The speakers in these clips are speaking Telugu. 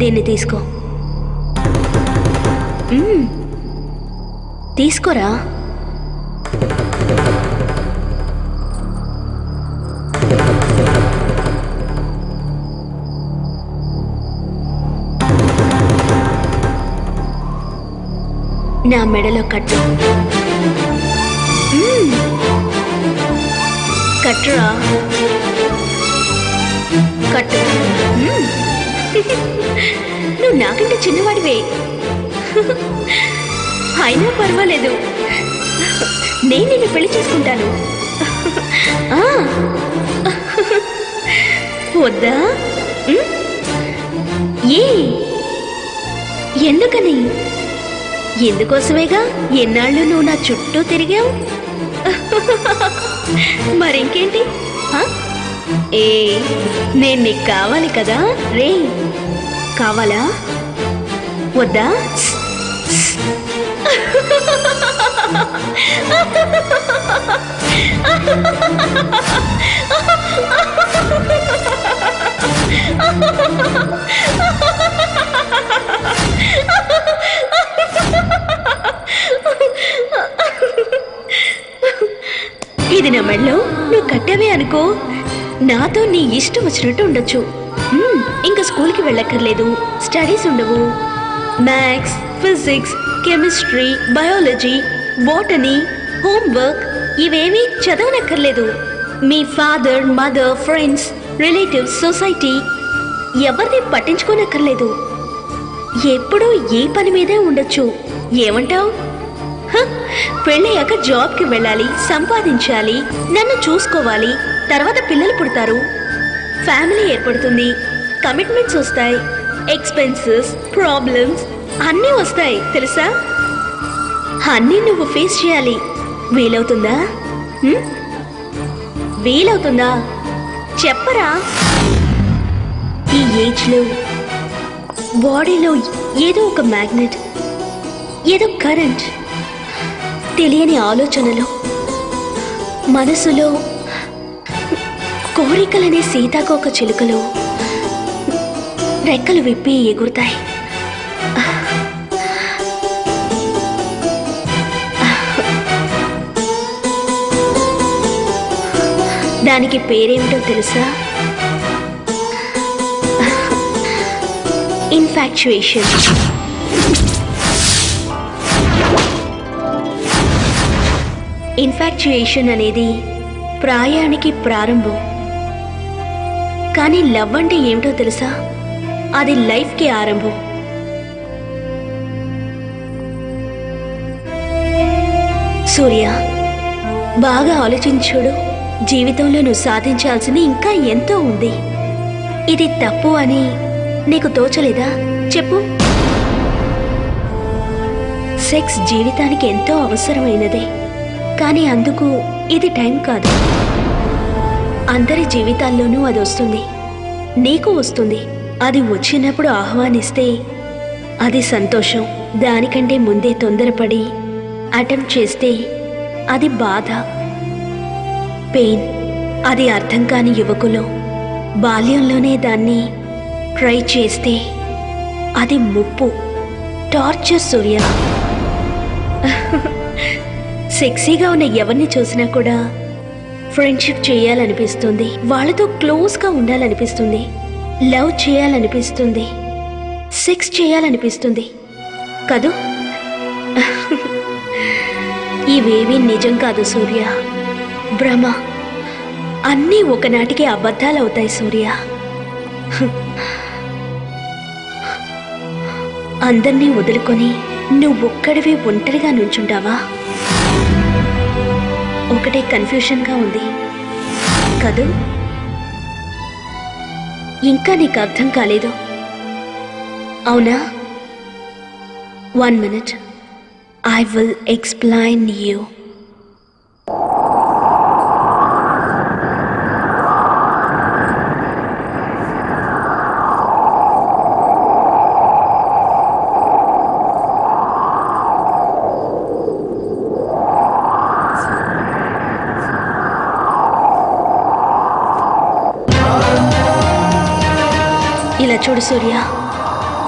దీన్ని తీసుకో మ్మ్. తీసుకోరా నా మెడలో కట్టు మ్మ్. కట్టురా కట్టు మ్మ్. నువ్వు నాకంటే చిన్నవాడివే అయినా పర్వాలేదు నేను నిన్ను పెళ్లి చేసుకుంటాను ఆ. వద్దా మ్మ్? ఏ ఎందుకని ఎందుకోసమేగా ఎన్నాళ్ళు నువ్వు నా చుట్టూ తిరిగావు మరింకేంటి హ? ఏ నేను నీకు కావాలి కదా రే కావాలా వద్దా ఇది నా మెడలో నువ్వు కట్టావే అనుకో నాతో నీ ఇష్టం వచ్చినట్టు ఉండొచ్చు మ్మ్, ఇంకా స్కూల్కి వెళ్ళక్కర్లేదు స్టడీస్ ఉండవు maths physics chemistry biology botany homework ఇవేమీ చదవనక్కర్లేదు మీ father mother friends relatives society ఎవరిని పట్టించుకోనక్కర్లేదు ఎప్పుడూ ఏ పని మీదే ఉండొచ్చు ఏమంటావ్ హ, పెళ్ళయ్యాక జాబ్కి వెళ్ళాలి సంపాదించాలి నన్ను చూసుకోవాలి తర్వాత పిల్లలు పుడతారు ఫ్యామిలీ ఏర్పడుతుంది కమిట్మెంట్స్ వస్తాయి ఎక్స్పెన్సెస్ ప్రాబ్లమ్స్ అన్నీ వస్తాయి తెలుసా అన్నీ నువ్వు ఫేస్ చేయాలి వీలవుతుందా హ్మ్? వీలవుతుందా చెప్పరా ఈ ఏజ్లో బాడీలో ఏదో ఒక మ్యాగ్నెట్ ఏదో కరెంట్ తెలియని ఆలోచనలు మనసులో కోరికలనే సీతాకోక చిలుకలు రెక్కలు విప్పి ఎగురుతాయి దానికి పేరేమిటో తెలుసా ఇన్ఫాక్చుయేషన్ ఇన్ఫాక్చుయేషన్ అనేది ప్రాయానికి ప్రారంభం కానీ లవ్ అంటే ఏమిటో తెలుసా అది లైఫ్కి ఆరంభం సూర్య బాగా ఆలోచించుడు జీవితంలో నువ్వు సాధించాల్సింది ఇంకా ఎంతో ఉంది ఇది తప్పు అని నీకు తోచలేదా చెప్పు సెక్స్ జీవితానికి ఎంతో అవసరమైనదే కానీ అందుకు ఇది టైం కాదు అందరి జీవితాల్లోనూ అది వస్తుంది నీకు వస్తుంది అది వచ్చినప్పుడు ఆహ్వానిస్తే అది సంతోషం దానికంటే ముందే తొందరపడి అటెంప్ట్ చేస్తే అది బాధ పెయిన్ అది అర్థం కాని యువకులు బాల్యంలోనే దాన్ని ట్రై చేస్తే అది ముప్పు టార్చర్ సూర్య సెక్సీగా ఉన్న ఎవరిని చూసినా కూడా ఫ్రెండ్షిప్ చేయాలనిపిస్తుంది వాళ్ళతో క్లోజ్గా ఉండాలనిపిస్తుంది లవ్ చేయాలనిపిస్తుంది సెక్స్ చేయాలనిపిస్తుంది కదూ ఇవేవి నిజం కాదు సూర్య భ్రమ అన్నీ ఒకనాటికి అబద్ధాలవుతాయి సూర్య అందర్నీ వదులుకొని నువ్వొక్కడివి ఒంటరిగా నుంచుంటావా ఒకటే కన్ఫ్యూషన్గా ఉంది కదూ ఇంకా నీకు అర్థం కాలేదు అవునా one minute I will explain you ఇలా చూడు Surya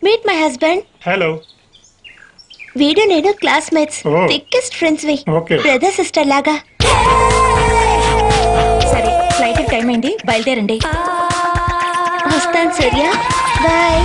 meet my husband hello వీడు నేను classmates Oh. Thickest friends we Okay. Brother sister లాగా సరే ఫ్లైట్ టైం అయింది బయలుదేరండి వస్తాను సూర్య బాయ్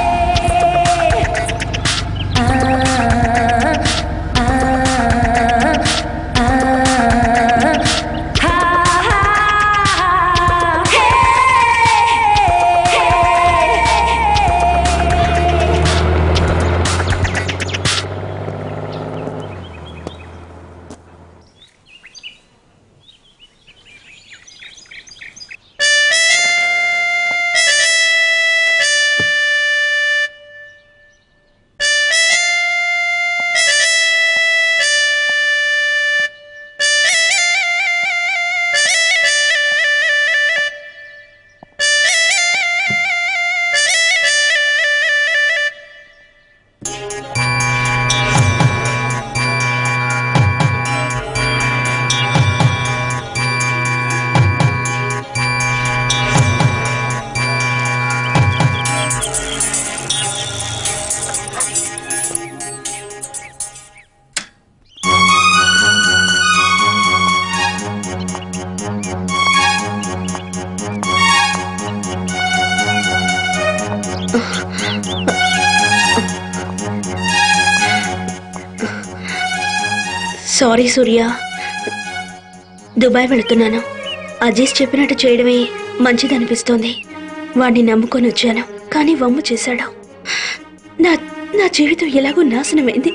సారీ సూర్య దుబాయ్ వెళుతున్నాను అజీజ్ చెప్పినట్టు చేయడమే మంచిదనిపిస్తోంది వాడిని నమ్ముకొని వచ్చాను కానీ వమ్ము చేశాడు నా నా జీవితం ఎలాగో నాశనమైంది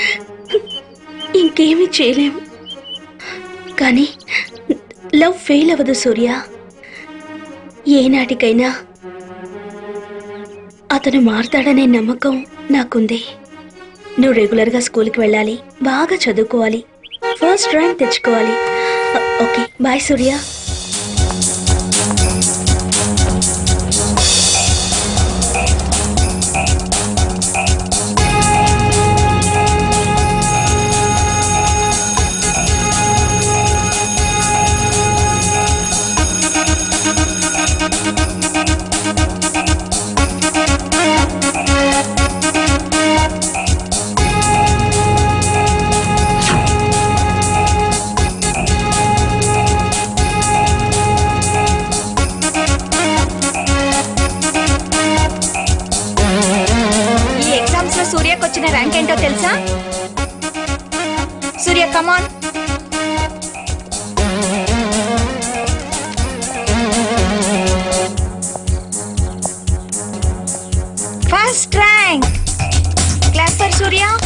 ఇంకేమీ చేయలేము కానీ లవ్ ఫెయిల్ అవ్వదు సూర్య ఏనాటికైనా అతను మారతాడనే నమ్మకం నాకుంది నువ్వు రెగ్యులర్గా స్కూల్కి వెళ్ళాలి బాగా చదువుకోవాలి ఫస్ట్ ర్యాంక్ తెచ్చుకోవాలి ఓ- ఓకే బాయ్ సూర్య ఈ ఎగ్జామ్స్ లో సూర్యకు వచ్చిన ర్యాంక్ ఏంటో తెలుసా Surya come on first rank class for Surya